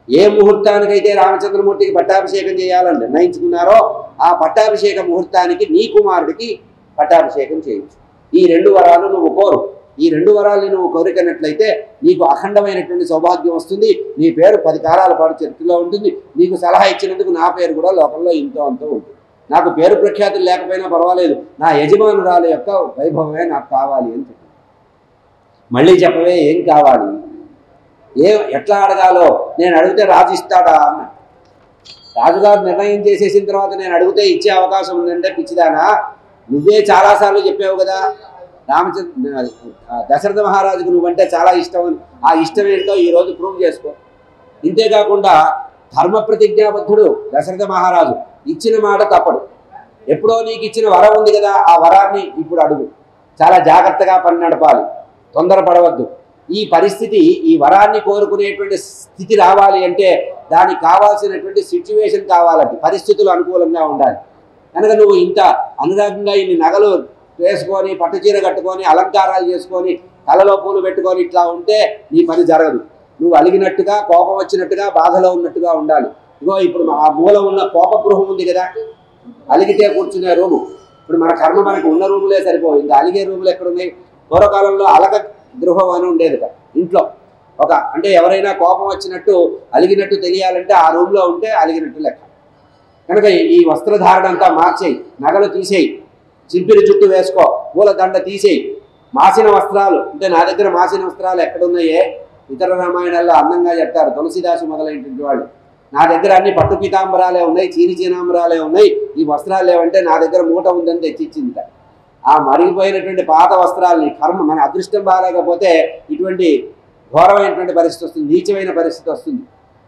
ఏ ముహూర్తానికైతే రామచంద్రమూర్తికి పట్టాభిషేకం చేయాలని నిర్ణయించుకున్నారో ఆ పట్టాభిషేక ముహూర్తానికి నీ కుమారుడికి పట్టాభిషేకం చేయొచ్చు ఈ రెండు వరాలు నువ్వు కోరు ఈ రెండు వరాలు నువ్వు కోరికనట్లయితే నీకు అఖండమైనటువంటి సౌభాగ్యం వస్తుంది నీ పేరు పది కాలాల పాటు చరిత్రలో ఉంటుంది నీకు సలహా ఇచ్చినందుకు నా పేరు కూడా లోకంలో ఇంతో అంతో ఉంటుంది నాకు పేరు ప్రఖ్యాతులు లేకపోయినా పర్వాలేదు నా యజమానురాల యొక్క వైభవమే నాకు కావాలి అని చెప్పి మళ్ళీ చెప్పవే ఏం కావాలి ఏ ఎట్లా అడగాలో నేను అడిగితే రాజు ఇస్తాడా అన్న రాజుగారు నిర్ణయం చేసేసిన తర్వాత నేను అడిగితే ఇచ్చే అవకాశం ఉందంటే పిచ్చిదానా నువ్వే చాలాసార్లు చెప్పావు కదా రామచంద్ర దశరథ మహారాజుకు నువ్వంటే చాలా ఇష్టం అని ఆ ఇష్టం ఏంటో ఈరోజు ప్రూవ్ చేసుకో ఇంతేకాకుండా ధర్మ ప్రతిజ్ఞాబద్ధుడు దశరథ మహారాజు ఇచ్చిన మాట తప్పడు ఎప్పుడో నీకు ఇచ్చిన వరం ఉంది కదా ఆ వరాన్ని ఇప్పుడు అడుగు చాలా జాగ్రత్తగా పని నడపాలి తొందరపడవద్దు ఈ పరిస్థితి ఈ వరాన్ని కోరుకునేటువంటి స్థితి రావాలి అంటే దానికి కావాల్సినటువంటి సిచ్యువేషన్ కావాలంటే పరిస్థితులు అనుకూలంగా ఉండాలి కనుక నువ్వు ఇంత అనురాగంగా ఇన్ని నగలు వేసుకొని పట్టుచీర కట్టుకొని అలంకారాలు చేసుకొని తలలో పూలు పెట్టుకొని ఇట్లా ఉంటే నీ పని జరగదు నువ్వు అలిగినట్టుగా కోపం వచ్చినట్టుగా బాధలో ఉన్నట్టుగా ఉండాలి ఇగో ఇప్పుడు ఆ మూల ఉన్న కోప గృహం ఉంది కదా అలిగితే కూర్చునే రూము ఇప్పుడు మన కర్మ మనకు ఉన్న రూములే సరిపోవు ఇంకా అలిగే రూములు ఎక్కడున్నాయి పూర్వకాలంలో అలక గృహం అని ఉండేది కదా ఇంట్లో ఒక అంటే ఎవరైనా కోపం వచ్చినట్టు అలిగినట్టు తెలియాలంటే ఆ రూమ్లో ఉంటే అలిగినట్టు లెక్క కనుక ఈ వస్త్రధారణ అంతా మార్చేయి నగలు తీసేయి చింపిరి జుట్టు వేసుకో పూల దండ తీసేయి మాసిన వస్త్రాలు అంటే నా దగ్గర మాసిన వస్త్రాలు ఎక్కడున్నాయే ఇతర రామాయణాల్లో అందంగా చెప్తారు తులసిదాసు మొదలైనటువంటి వాళ్ళు నా దగ్గర అన్ని పట్టు పీతాంబరాలే ఉన్నాయి చీని చీనాంబరాలే ఉన్నాయి ఈ వస్త్రాలు లేవంటే నా దగ్గర మూట ఉందని తెచ్చిచ్చిందిట ఆ మరిగిపోయినటువంటి పాత వస్త్రాలని కర్మ మన అదృష్టం బాగాలేకపోతే ఇటువంటి ఘోరమైనటువంటి పరిస్థితి వస్తుంది నీచమైన పరిస్థితి వస్తుంది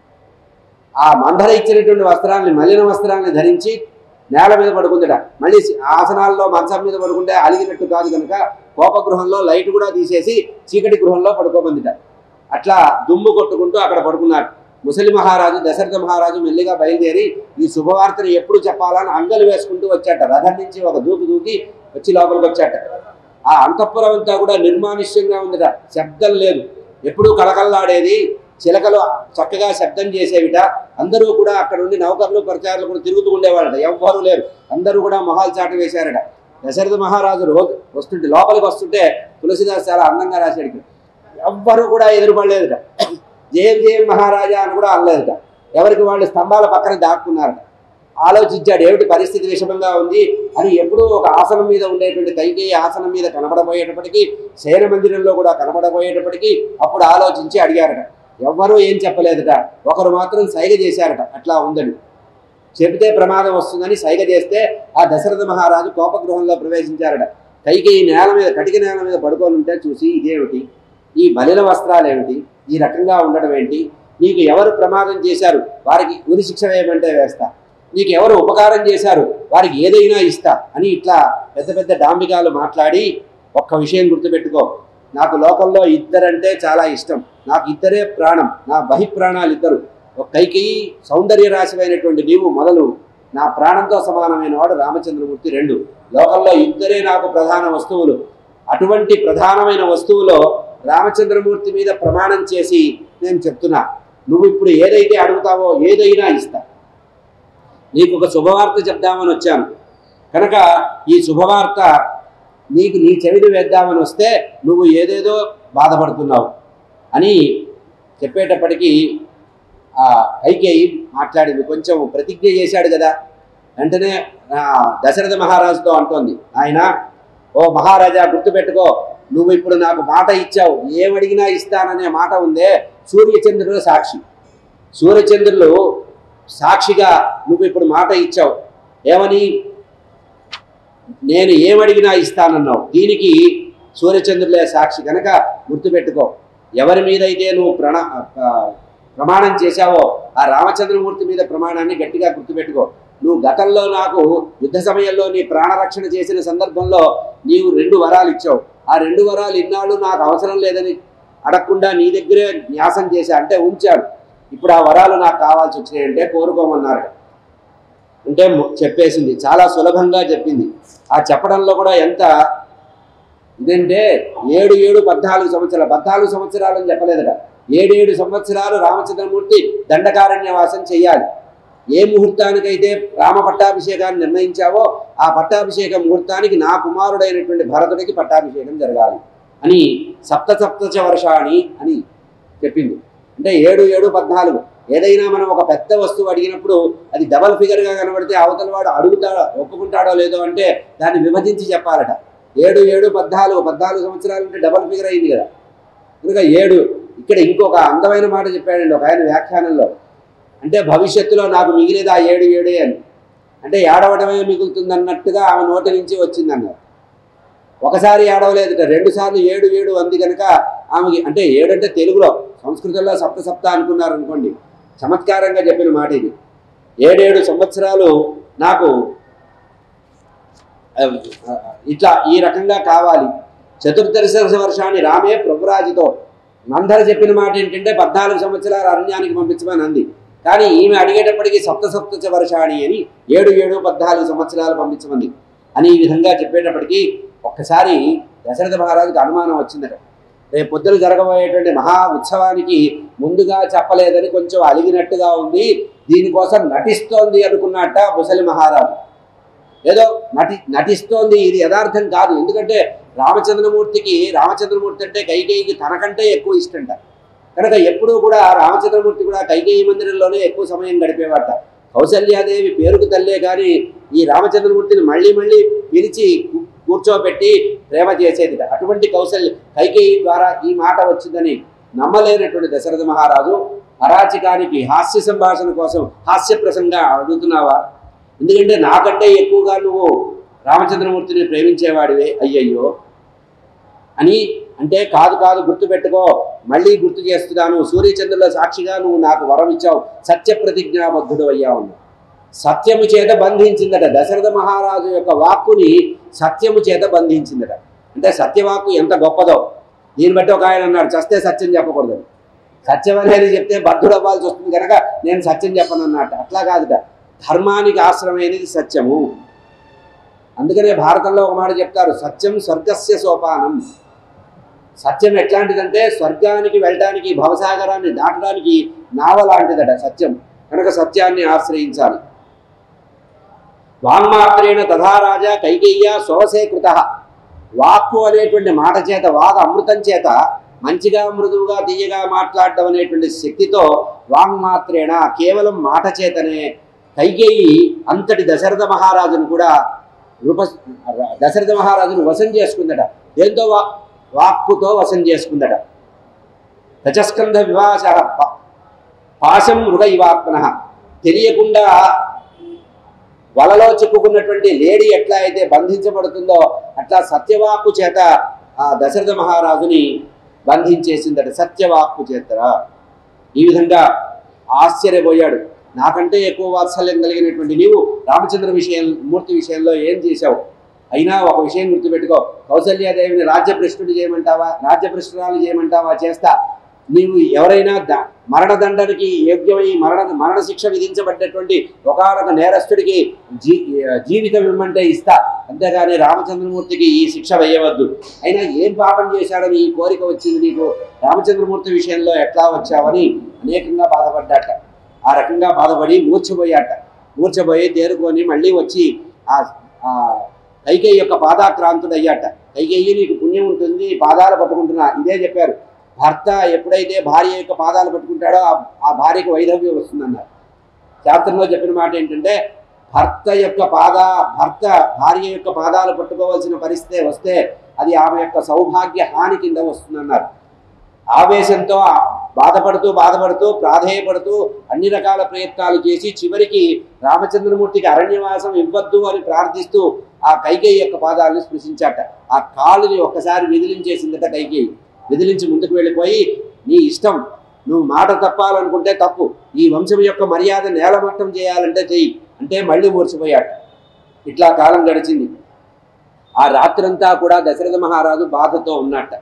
ఆ మందర ఇచ్చినటువంటి వస్త్రాలని మలిన వస్త్రాలని ధరించి నేల మీద పడుకుందట మళ్ళీ ఆసనాల్లో మంచం మీద పడుకుంటే అలిగినట్టు కాదు కనుక కోపగృహంలో లైట్ కూడా తీసేసి చీకటి గృహంలో పడుకోమందిట అట్లా దుమ్ము కొట్టుకుంటూ అక్కడ పడుకున్నాడు ముసలి మహారాజు దశరథ మహారాజు మెల్లిగా బయలుదేరి ఈ శుభవార్తను ఎప్పుడు చెప్పాలని అంగలు వేసుకుంటూ వచ్చాట రథం నుంచి ఒక దూకు దూకి వచ్చి లోపలికి వచ్చాట ఆ అంతఃపురం అంతా కూడా నిర్మానుష్యంగా ఉందిట శబ్దం లేదు ఎప్పుడూ కలకల్లాడేది చిలకలు చక్కగా శబ్దం చేసేవిట అందరూ కూడా అక్కడ ఉండి నౌకర్లు పరిచారులు కూడా తిరుగుతూ ఉండేవారట ఎవ్వరూ లేరు అందరూ కూడా మొహాలు చాటు వేశారట దశరథ మహారాజు రోజు వస్తుంటే లోపలికి వస్తుంటే తులసిదాస్ చాలా అందంగా రాశాడు ఇక్కడ ఎవ్వరూ కూడా ఎదురుపడలేదుట జయం జయం మహారాజా అని కూడా అనలేదుట ఎవరికి వాళ్ళు స్తంభాల పక్కన దాక్కున్నారట ఆలోచించాడు ఏమిటి పరిస్థితి విషమంగా ఉంది అని ఎప్పుడూ ఒక ఆసనం మీద ఉండేటువంటి కైకేయి ఆసనం మీద కనబడబోయేటప్పటికీ శయన మందిరంలో కూడా కనబడబోయేటప్పటికీ అప్పుడు ఆలోచించి అడిగారట ఎవ్వరూ ఏం చెప్పలేదట ఒకరు మాత్రం సైగ చేశారట అట్లా ఉందని చెబితే ప్రమాదం వస్తుందని సైగ చేస్తే ఆ దశరథ మహారాజు కోపగృహంలో ప్రవేశించారట కైకేయి నేల మీద కటిక నేల మీద పడుకొని ఉంటే చూసి ఇదేమిటి ఈ బలిల వస్త్రాలు ఏమిటి ఈ రకంగా ఉండడం ఏంటి నీకు ఎవరు ప్రమాదం చేశారు వారికి ఉరి శిక్ష వేయమంటే వేస్తా నీకు ఎవరు ఉపకారం చేశారు వారికి ఏదైనా ఇస్తా అని ఇట్లా పెద్ద పెద్ద డాంబికాలు మాట్లాడి ఒక్క విషయం గుర్తుపెట్టుకో నాకు లోకంలో ఇద్దరంటే చాలా ఇష్టం నాకు ఇద్దరే ప్రాణం నా బహిప్రాణాలు ఇద్దరు ఒక కైకేయి సౌందర్య రాశివైనటువంటి నీవు మొదలు నా ప్రాణంతో సమానమైన వాడు రామచంద్రమూర్తి రెండు లోకంలో ఇద్దరే నాకు ప్రధాన వస్తువులు అటువంటి ప్రధానమైన వస్తువులో రామచంద్రమూర్తి మీద ప్రమాణం చేసి నేను చెప్తున్నా నువ్వు ఇప్పుడు ఏదైతే అడుగుతావో ఏదైనా ఇస్తా నీకు ఒక శుభవార్త చెప్దామని వచ్చాను కనుక ఈ శుభవార్త నీకు నీ చెవిని వేద్దామని వస్తే నువ్వు ఏదేదో బాధపడుతున్నావు అని చెప్పేటప్పటికీ ఆ కైకేయి మాట్లాడింది కొంచెం ప్రతిజ్ఞ చేశాడు కదా వెంటనే ఆ, దశరథ మహారాజుతో అంటోంది ఆయన ఓ మహారాజా గుర్తుపెట్టుకో నువ్వు ఇప్పుడు నాకు మాట ఇచ్చావు ఏమడిగినా ఇస్తాననే మాట ఉందే సూర్యచంద్రుడు సాక్షి సూర్యచంద్రులు సాక్షిగా నువ్వు ఇప్పుడు మాట ఇచ్చావు ఏమని నేను ఏమడిగినా ఇస్తానన్నావు దీనికి సూర్యచంద్రులే సాక్షి కనుక గుర్తుపెట్టుకో ఎవరి మీద అయితే నువ్వు ప్రణ ఆ, ప్రమాణం చేశావో ఆ రామచంద్రమూర్తి మీద ప్రమాణాన్ని గట్టిగా గుర్తుపెట్టుకో నువ్వు గతంలో నాకు యుద్ధ సమయంలో నీ ప్రాణరక్షణ చేసిన సందర్భంలో నీవు రెండు వరాలు ఇచ్చావు ఆ రెండు వరాలు ఇన్నాళ్ళు నాకు అవసరం లేదని అడగకుండా నీ దగ్గరే న్యాసం చేశా అంటే ఉంచాడు ఇప్పుడు ఆ వరాలు నాకు కావాల్సి వచ్చినాయంటే కోరుకోమన్నారు అంటే ము- చెప్పేసింది చాలా సులభంగా చెప్పింది ఆ చెప్పడంలో కూడా ఎంత ఇదంటే ఏడు ఏడు పద్నాలుగు సంవత్సరాలు పద్నాలుగు సంవత్సరాలు అని చెప్పలేదట ఏడేడు సంవత్సరాలు రామచంద్రమూర్తి దండకారణ్యవాసం చేయాలి ఏ ముహూర్తానికైతే రామ పట్టాభిషేకాన్ని నిర్ణయించావో ఆ పట్టాభిషేక ముహూర్తానికి నా కుమారుడైనటువంటి భరతుడికి పట్టాభిషేకం జరగాలి అని సప్త సప్తచ వర్షాణి అని చెప్పింది అంటే ఏడు ఏడు పద్నాలుగు ఏదైనా మనం ఒక పెద్ద వస్తువు అడిగినప్పుడు అది డబల్ ఫిగర్గా కనబడితే అవతల వాడు అడుగుతాడో ఒప్పుకుంటాడో లేదో అంటే దాన్ని విభజించి చెప్పాలట ఏడు ఏడు పద్నాలుగు పద్నాలుగు సంవత్సరాలు అంటే డబల్ ఫిగర్ అయింది కదా కనుక ఏడు ఇక్కడ ఇంకొక అందమైన మాట చెప్పాడండి ఒక ఆయన వ్యాఖ్యానంలో అంటే భవిష్యత్తులో నాకు మిగిలేది ఆ ఏడు ఏడే అని అంటే ఏడవటమే మిగులుతుంది అన్నట్టుగా ఆమె నోటి నుంచి వచ్చిందన్నారు ఒకసారి ఏడవలేదుట రెండు సార్లు ఏడు ఏడు అంది కనుక ఆమెకి అంటే ఏడు అంటే తెలుగులో సంస్కృతంలో సప్త సప్త అనుకున్నారు అనుకోండి చమత్కారంగా చెప్పిన మాట ఇది ఏడేడు సంవత్సరాలు నాకు ఆ, ఆ, ఇట్లా ఈ రకంగా కావాలి చతుర్దశ వర్షాన్ని రామే ప్రభురాజుతో మందర చెప్పిన మాట ఏంటంటే పద్నాలుగు సంవత్సరాలు అరణ్యానికి పంపించమని అంది కానీ ఈమె అడిగేటప్పటికి సప్త సప్తచ వర్షాణి అని ఏడు ఏడు పద్నాలుగు సంవత్సరాలు పంపించమంది అని ఈ విధంగా చెప్పేటప్పటికి ఒక్కసారి దశరథ మహారాజుకి అనుమానం వచ్చిందట రేపు పొద్దున జరగబోయేటువంటి మహా ఉత్సవానికి ముందుగా చెప్పలేదని కొంచెం అలిగినట్టుగా ఉంది దీనికోసం నటిస్తోంది అనుకున్నట్ట ముసలి మహారాజు ఏదో నటి నటిస్తోంది ఇది యథార్థం కాదు ఎందుకంటే రామచంద్రమూర్తికి రామచంద్రమూర్తి అంటే కైకేయికి తనకంటే ఎక్కువ ఇష్టంట కనుక ఎప్పుడూ కూడా రామచంద్రమూర్తి కూడా కైకేయి మందిరంలోనే ఎక్కువ సమయం గడిపేవాట కౌసల్యాదేవి పేరుకు తల్లే కానీ ఈ రామచంద్రమూర్తిని మళ్ళీ మళ్ళీ పిలిచి కూ- కూర్చోబెట్టి ప్రేమ చేసేదిట అటువంటి కౌసల్య కైకేయి ద్వారా ఈ మాట వచ్చిందని నమ్మలేనటువంటి దశరథ మహారాజు అరాచకానికి హాస్య సంభాషణ కోసం హాస్య ప్రసంగా అడుగుతున్నావా ఎందుకంటే నాకంటే ఎక్కువగా నువ్వు రామచంద్రమూర్తిని ప్రేమించేవాడివే అయ్యయ్యో అని అంటే కాదు కాదు గుర్తుపెట్టుకో మళ్ళీ గుర్తు చేస్తున్నాను సూర్యచంద్రుల సాక్షిగా నువ్వు నాకు వరం ఇచ్చావు సత్య ప్రతిజ్ఞాబద్ధుడు అయ్యావు సత్యము చేత బంధించిందట దశరథ మహారాజు యొక్క వాక్కుని సత్యము చేత బంధించిందట అంటే సత్యవాక్కు ఎంత గొప్పదో దీన్ని బట్టి ఒక ఆయన అన్నాడు చస్తే సత్యం చెప్పకూడదు సత్యం అనేది చెప్తే బద్ధుడు అవ్వాల్సి వస్తుంది కనుక నేను సత్యం చెప్పను అన్నట్టు అట్లా కాదుట ధర్మానికి ఆశ్రమైనది సత్యము అందుకనే భారతంలో ఒక మాట చెప్తారు సత్యం స్వర్గస్య సోపానం సత్యం ఎట్లాంటిదంటే స్వర్గానికి వెళ్ళడానికి భవసాగరాన్ని దాటడానికి నావ లాంటిదట సత్యం కనుక సత్యాన్ని ఆశ్రయించాలి వాంగ్మాత్రేణ తథా రాజా కైకేయ్య సోసే కృత వాక్కు అనేటువంటి మాట చేత వాద అమృతం చేత మంచిగా మృదువుగా తీయగా మాట్లాడడం అనేటువంటి శక్తితో వాంగ్మాత్రేణ కేవలం మాట చేతనే కైకేయి అంతటి దశరథ మహారాజును కూడా రూప దశరథ మహారాజును వశం చేసుకుందట దేంతో వా వాక్కుతో వశం చేసుకుందట రజస్కంధ వివాస ప- పాశం మృగ ఇవాత్మన తెలియకుండా వలలో చిక్కుకున్నటువంటి లేడీ ఎట్లా అయితే బంధించబడుతుందో అట్లా సత్యవాక్కు చేత ఆ దశరథ మహారాజుని బంధించేసిందట సత్యవాక్కు చేతరా ఈ విధంగా ఆశ్చర్యపోయాడు నాకంటే ఎక్కువ వాత్సల్యం కలిగినటువంటి నీవు రామచంద్ర విషయం మూర్తి విషయంలో ఏం చేశావు అయినా ఒక విషయం గుర్తుపెట్టుకో కౌసల్యాదేవిని రాజ్యభ్రష్టుడు చేయమంటావా రాజ్యభ్రష్టురాలు చేయమంటావా చేస్తా నీవు ఎవరైనా ద మరణదండనికి యోగ్యమై మరణ మరణ శిక్ష విధించబడ్డటువంటి ఒకనొక నేరస్తుడికి జీ జీవితం ఇమ్మంటే ఇస్తా అంతేగాని రామచంద్రమూర్తికి ఈ శిక్ష వేయవద్దు అయినా ఏం పాపం చేశాడని ఈ కోరిక వచ్చింది నీకు రామచంద్రమూర్తి విషయంలో ఎట్లా వచ్చావని అనేకంగా బాధపడ్డాట ఆ రకంగా బాధపడి మూర్ఛపోయాట మూర్ఛపోయి తేరుకొని మళ్ళీ వచ్చి ఆ ఆ కైకేయి యొక్క పాదాక్రాంతుడయ్యాట కైకేయి నీకు పుణ్యం ఉంటుంది పాదాలు పట్టుకుంటున్నా ఇదే చెప్పారు భర్త ఎప్పుడైతే భార్య యొక్క పాదాలు పట్టుకుంటాడో ఆ- ఆ భార్యకు వైధవ్యం వస్తుందన్నారు శాస్త్రంలో చెప్పిన మాట ఏంటంటే భర్త యొక్క పాద భర్త భార్య యొక్క పాదాలు పట్టుకోవాల్సిన పరిస్థితి వస్తే అది ఆమె యొక్క సౌభాగ్య హాని కింద వస్తుందన్నారు ఆవేశంతో బాధపడుతూ బాధపడుతూ ప్రాధేయపడుతూ అన్ని రకాల ప్రయత్నాలు చేసి చివరికి రామచంద్రమూర్తికి అరణ్యవాసం ఇవ్వద్దు అని ప్రార్థిస్తూ ఆ కైకేయి యొక్క పాదాలను స్పృశించాట ఆ కాలుని ఒక్కసారి విదిలించేసిందట కైకేయి విదిలించి ముందుకు వెళ్ళిపోయి నీ ఇష్టం నువ్వు మాట తప్పాలనుకుంటే తప్పు ఈ వంశం యొక్క మర్యాద నేలమట్టం చేయాలంటే చెయ్యి అంటే మళ్ళీ మూర్చిపోయాట ఇట్లా కాలం గడిచింది ఆ రాత్రంతా కూడా దశరథ మహారాజు బాధతో ఉన్నట్ట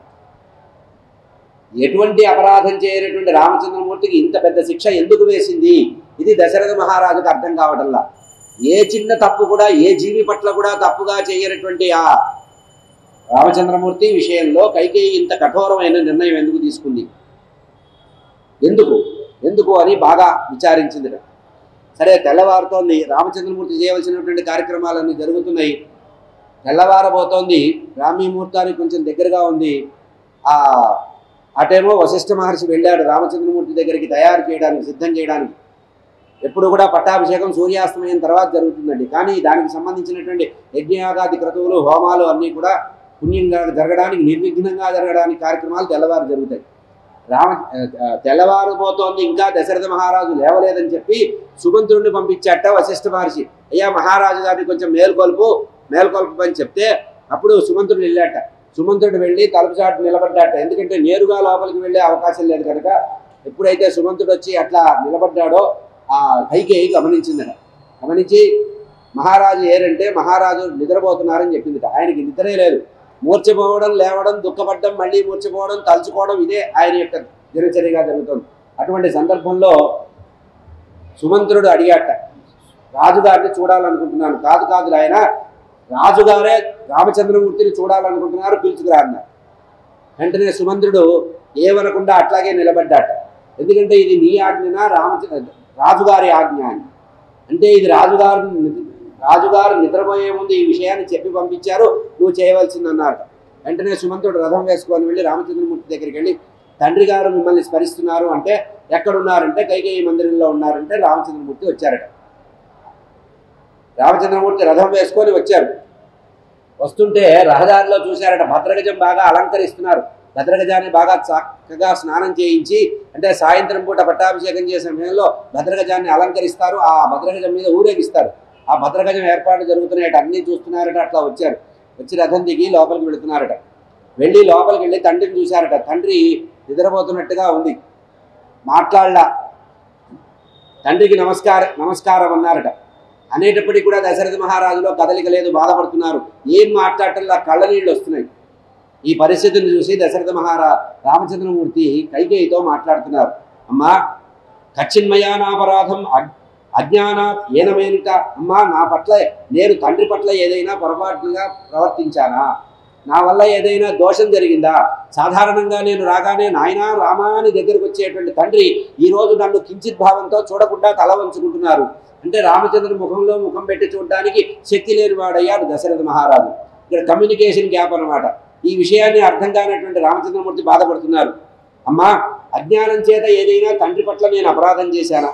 ఎటువంటి అపరాధం చేయనటువంటి రామచంద్రమూర్తికి ఇంత పెద్ద శిక్ష ఎందుకు వేసింది ఇది దశరథ మహారాజుకు అర్థం కావటంలా ఏ చిన్న తప్పు కూడా ఏ జీవి పట్ల కూడా తప్పుగా చేయనటువంటి ఆ రామచంద్రమూర్తి విషయంలో కైకేయి ఇంత కఠోరమైన నిర్ణయం ఎందుకు తీసుకుంది ఎందుకు ఎందుకు అని బాగా విచారించింది సరే తెల్లవారుతోంది రామచంద్రమూర్తి చేయవలసినటువంటి కార్యక్రమాలన్నీ జరుగుతున్నాయి తెల్లవారబోతోంది బ్రాహ్మీ ముహూర్తానికి కొంచెం దగ్గరగా ఉంది ఆ అటేమో వశిష్ఠ మహర్షి వెళ్ళాడు రామచంద్రమూర్తి దగ్గరికి తయారు చేయడానికి సిద్ధం చేయడానికి ఎప్పుడు కూడా పట్టాభిషేకం సూర్యాస్తమయం తర్వాత జరుగుతుందండి కానీ దానికి సంబంధించినటువంటి యజ్ఞయాగాది క్రతువులు హోమాలు అన్నీ కూడా పుణ్యంగా జరగడానికి నిర్విఘ్నంగా జరగడానికి కార్యక్రమాలు తెల్లవారు జరుగుతాయి రామ ఆ, తెల్లవారుబోతోంది ఇంకా దశరథ మహారాజు లేవలేదని చెప్పి సుమంత్రుడిని పంపించాట వశిష్ఠ మహర్షి అయ్యా మహారాజు గారిని కొంచెం మేల్కొల్పు మేల్కొల్పు అని చెప్తే అప్పుడు సుమంత్రుడు వెళ్ళాట సుమంత్రుడు వెళ్ళి తలుపు చాటు నిలబడ్డాట ఎందుకంటే నేరుగా లోపలికి వెళ్ళే అవకాశం లేదు కనుక ఎప్పుడైతే సుమంత్రుడు వచ్చి అట్లా నిలబడ్డాడో ఆ కైకేయి గమనించిందట గమనించి మహారాజు ఏరంటే మహారాజు నిద్రపోతున్నారని చెప్పిందిట ఆయనకి నిద్రే లేదు మూర్చపోవడం లేవడం దుఃఖపడడం మళ్ళీ మూర్చపోవడం తలుచుకోవడం ఇదే ఆయన యొక్క దినచర్యగా జరుగుతుంది అటువంటి సందర్భంలో సుమంత్రుడు అడిగాట రాజుగారిని చూడాలనుకుంటున్నాను కాదు కాదు ఆయన రాజుగారే రామచంద్రమూర్తిని చూడాలనుకుంటున్నారు పిలుచుకురా అన్నారు వెంటనే సుమంత్రుడు ఏమనకుండా అట్లాగే నిలబడ్డాట ఎందుకంటే ఇది నీ ఆజ్ఞనా రామచంద్ర రాజుగారి ఆజ్ఞ అని అంటే ఇది రాజుగారు రాజుగారు నిద్రపోయే ముందు ఈ విషయాన్ని చెప్పి పంపించారు నువ్వు చేయవలసింది అన్నారు వెంటనే సుమంతుడు రథం వేసుకొని వెళ్ళి రామచంద్రమూర్తి దగ్గరికి వెళ్ళి తండ్రి గారు మిమ్మల్ని స్మరిస్తున్నారు అంటే ఎక్కడున్నారంటే కైకేయి మందిరంలో ఉన్నారంటే రామచంద్రమూర్తి వచ్చారట రామచంద్రమూర్తి రథం వేసుకొని వచ్చారు వస్తుంటే రహదారిలో చూశారట భద్రగజం బాగా అలంకరిస్తున్నారు భద్రగజాన్ని బాగా చక్కగా స్నానం చేయించి అంటే సాయంత్రం పూట పట్టాభిషేకం చేసే సమయంలో భద్రగజాన్ని అలంకరిస్తారు ఆ భద్రగజం మీద ఊరేగిస్తారు ఆ భద్రగజం ఏర్పాటు జరుగుతున్నాయట అన్నీ చూస్తున్నారట అట్లా వచ్చారు వచ్చి రథం దిగి లోపలికి వెళుతున్నారట వెళ్ళి లోపలికి వెళ్ళి తండ్రిని చూశారట తండ్రి నిద్రపోతున్నట్టుగా ఉంది మాట్లాడలా తండ్రికి నమస్కార నమస్కారం అన్నారట అనేటప్పటికీ కూడా దశరథ మహారాజులో కదలిక లేదు బాధపడుతున్నారు ఏం మాట్లాడటంలా కళ్ళ నీళ్ళు వస్తున్నాయి ఈ పరిస్థితిని చూసి దశరథ మహారా రామచంద్రమూర్తి కైకేయితో మాట్లాడుతున్నారు అమ్మా కచ్చిన్మయానాపరాధం అగ్- అజ్ఞాన ఏనమేనిక అమ్మా నా పట్ల నేను తండ్రి పట్ల ఏదైనా పొరపాటుగా ప్రవర్తించానా నా వల్ల ఏదైనా దోషం జరిగిందా సాధారణంగా నేను రాగానే నాయనా రామా అని దగ్గరకు వచ్చేటువంటి తండ్రి ఈ రోజు నన్ను కించిత్ భావంతో చూడకుండా తల వంచుకుంటున్నారు అంటే రామచంద్రుని ముఖంలో ముఖం పెట్టి చూడడానికి శక్తి లేని వాడయ్యాడు దశరథ మహారాజు ఇక్కడ కమ్యూనికేషన్ గ్యాప్ అన్నమాట ఈ విషయాన్ని అర్థం కానటువంటి రామచంద్రమూర్తి బాధపడుతున్నారు అమ్మా అజ్ఞానం చేత ఏదైనా తండ్రి పట్ల నేను అపరాధం చేశానా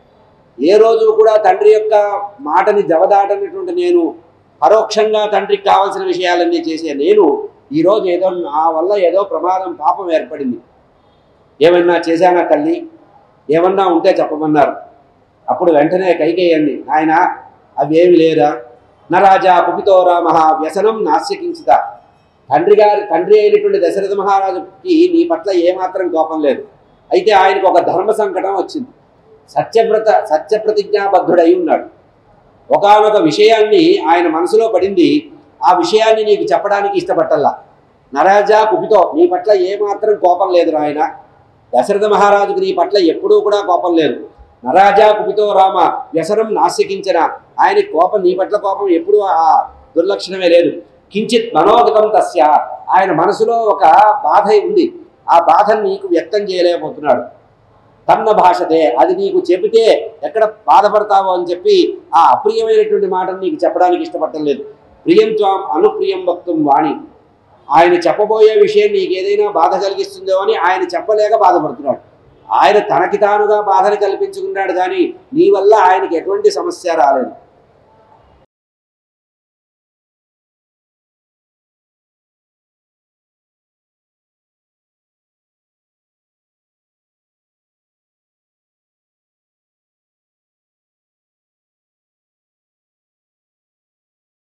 ఏ రోజు కూడా తండ్రి యొక్క మాటని జవదాటనటువంటి నేను పరోక్షంగా తండ్రికి కావాల్సిన విషయాలన్నీ చేసే నేను ఈరోజు ఏదో నా వల్ల ఏదో ప్రమాదం పాపం ఏర్పడింది ఏమన్నా చేశానా తల్లి ఏమన్నా ఉంటే చెప్పమన్నారు అప్పుడు వెంటనే కైకేయండి ఆయన అవేమి లేరా నరాజా కుపితో రామ వ్యసనం నాస్యకించిత తండ్రి గారి తండ్రి అయినటువంటి దశరథ మహారాజుకి నీ పట్ల ఏమాత్రం కోపం లేదు అయితే ఆయనకు ఒక ధర్మ సంకటం వచ్చింది సత్యవ్రత సత్యప్రతిజ్ఞాబద్ధుడై ఉన్నాడు ఒకానొక విషయాన్ని ఆయన మనసులో పడింది ఆ విషయాన్ని నీకు చెప్పడానికి ఇష్టపట్టల్లా నరాజా కుపితో నీ పట్ల ఏమాత్రం కోపం లేదు ఆయన దశరథ మహారాజుకు నీ పట్ల ఎప్పుడూ కూడా కోపం లేదు నరాజా కుపితో రామ వ్యసనం నాస్యకించిన ఆయన కోపం నీ పట్ల కోపం ఎప్పుడూ ఆ దుర్లక్షణమే లేదు కించిత్ మనోగతం తస్య ఆయన మనసులో ఒక బాధ ఉంది ఆ బాధను నీకు వ్యక్తం చేయలేకపోతున్నాడు తన్న భాషతే అది నీకు చెబితే ఎక్కడ బాధపడతావో అని చెప్పి ఆ అప్రియమైనటువంటి మాటను నీకు చెప్పడానికి ఇష్టపడటం లేదు ప్రియం త్వాం అనుప్రియం వక్తం వాణి ఆయన చెప్పబోయే విషయం నీకు ఏదైనా బాధ కలిగిస్తుందో అని ఆయన చెప్పలేక బాధపడుతున్నాడు ఆయన తనకి తానుగా బాధను కల్పించుకున్నాడు కానీ నీ వల్ల ఆయనకి ఎటువంటి సమస్య రాలేదు